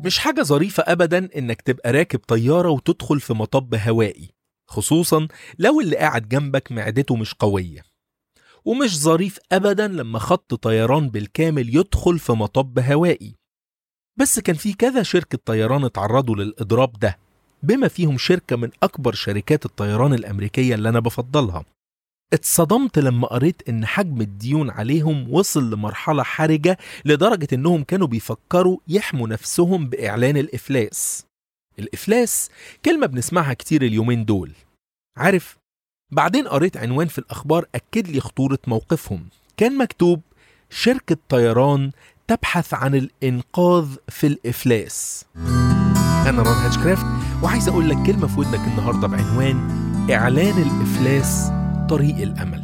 مش حاجة ظريفة أبدا إنك تبقى راكب طيارة وتدخل في مطب هوائي خصوصا لو اللي قاعد جنبك معدته مش قوية ومش ظريف أبدا لما خط طيران بالكامل يدخل في مطب هوائي بس كان في كذا شركة طيران اتعرضوا للإضراب ده بما فيهم شركة من أكبر شركات الطيران الأمريكية اللي أنا بفضلها اتصدمت لما قريت إن حجم الديون عليهم وصل لمرحلة حرجة لدرجة إنهم كانوا بيفكروا يحموا نفسهم بإعلان الإفلاس الإفلاس كلمة بنسمعها كتير اليومين دول عارف بعدين قريت عنوان في الأخبار أكد لي خطورة موقفهم كان مكتوب شركة طيران تبحث عن الإنقاذ في الإفلاس أنا ران هاتشكرافت وعايز أقول لك كلمة في ودنك النهاردة بعنوان إعلان الإفلاس طريق الأمل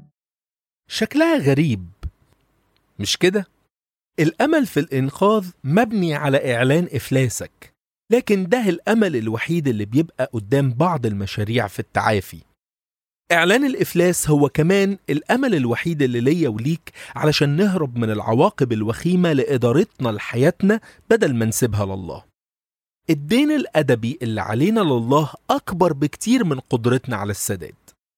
شكلها غريب مش كده؟ الأمل في الإنقاذ مبني على إعلان إفلاسك لكن ده الأمل الوحيد اللي بيبقى قدام بعض المشاريع في التعافي إعلان الإفلاس هو كمان الأمل الوحيد اللي ليا وليك علشان نهرب من العواقب الوخيمة لإدارتنا لحياتنا بدل ما نسيبها لله الدين الأدبي اللي علينا لله أكبر بكتير من قدرتنا على السداد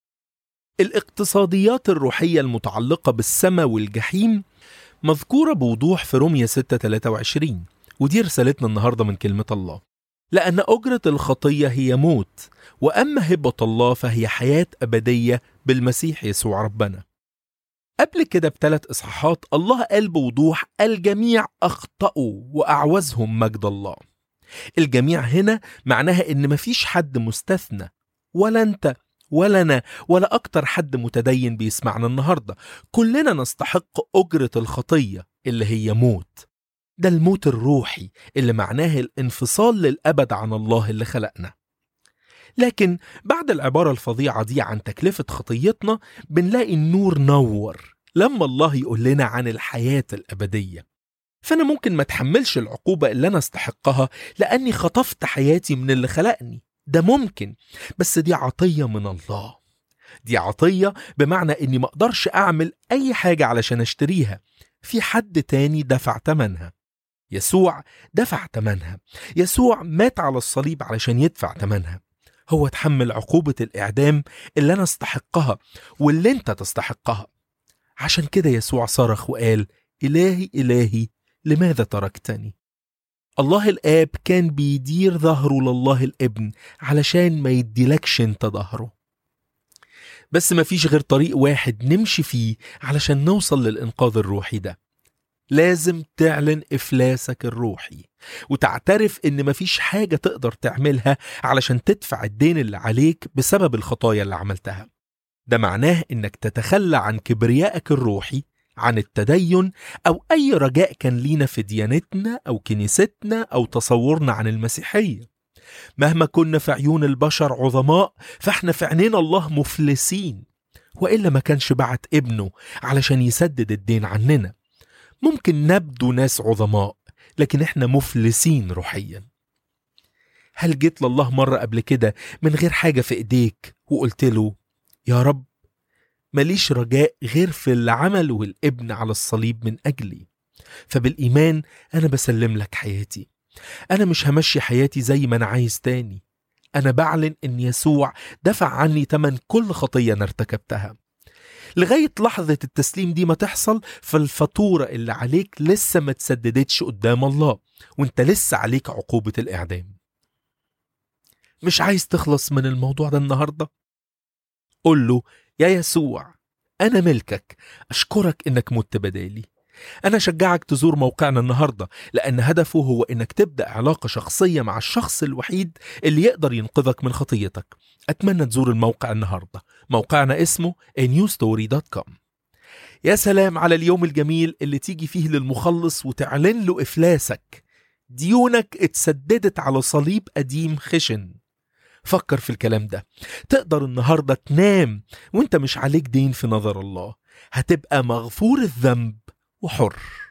الاقتصاديات الروحية المتعلقة بالسماء والجحيم مذكورة بوضوح في رومية 6:23 ودي رسالتنا النهاردة من كلمة الله لأن أجرة الخطية هي موت وأما هبة الله فهي حياة أبدية بالمسيح يسوع ربنا قبل كده بثلاث إصحاحات الله قال بوضوح الجميع أخطأوا وأعوزهم مجد الله الجميع هنا معناها إن مفيش حد مستثنى ولا أنت ولا أنا ولا أكتر حد متدين بيسمعنا النهاردة كلنا نستحق أجرة الخطية اللي هي موت ده الموت الروحي اللي معناه الانفصال للأبد عن الله اللي خلقنا لكن بعد العبارة الفظيعة دي عن تكلفة خطيتنا بنلاقي النور نور لما الله يقول لنا عن الحياة الأبدية فأنا ممكن ما اتحملش العقوبة اللي أنا استحقها لأني خطفت حياتي من اللي خلقني ده ممكن بس دي عطية من الله دي عطية بمعنى إني ما أقدرش أعمل أي حاجة علشان أشتريها في حد تاني دفع تمنها يسوع دفع تمنها يسوع مات على الصليب علشان يدفع تمنها هو تحمل عقوبة الإعدام اللي أنا استحقها واللي أنت تستحقها عشان كده يسوع صرخ وقال إلهي إلهي لماذا تركتني؟ الله الآب كان بيدير ظهره لله الابن علشان ما يديلكش انت ظهره بس مفيش غير طريق واحد نمشي فيه علشان نوصل للإنقاذ الروحي ده لازم تعلن إفلاسك الروحي وتعترف إن مفيش حاجة تقدر تعملها علشان تدفع الدين اللي عليك بسبب الخطايا اللي عملتها ده معناه إنك تتخلى عن كبريائك الروحي عن التدين أو أي رجاء كان لينا في ديانتنا أو كنيستنا أو تصورنا عن المسيحية مهما كنا في عيون البشر عظماء فاحنا في عينين الله مفلسين وإلا ما كانش بعت ابنه علشان يسدد الدين عننا ممكن نبدو ناس عظماء لكن احنا مفلسين روحيا هل جيت لله مرة قبل كده من غير حاجة في ايديك وقلت له يا رب ماليش رجاء غير في اللي عمله الابن على الصليب من أجلي فبالإيمان أنا بسلم لك حياتي أنا مش همشي حياتي زي ما أنا عايز تاني أنا بعلن إن يسوع دفع عني تمن كل خطية أنا ارتكبتها لغاية لحظة التسليم دي ما تحصل فالفاتورة اللي عليك لسه ما تسددتش قدام الله وانت لسه عليك عقوبة الإعدام مش عايز تخلص من الموضوع ده النهاردة؟ قول له يا يسوع أنا ملكك أشكرك إنك مت بدالي أنا شجعك تزور موقعنا النهاردة لأن هدفه هو إنك تبدأ علاقة شخصية مع الشخص الوحيد اللي يقدر ينقذك من خطيتك أتمنى تزور الموقع النهاردة موقعنا اسمه newstory.com يا سلام على اليوم الجميل اللي تيجي فيه للمخلص وتعلن له إفلاسك ديونك اتسددت على صليب قديم خشن فكر في الكلام ده تقدر النهاردة تنام وانت مش عليك دين في نظر الله هتبقى مغفور الذنب وحر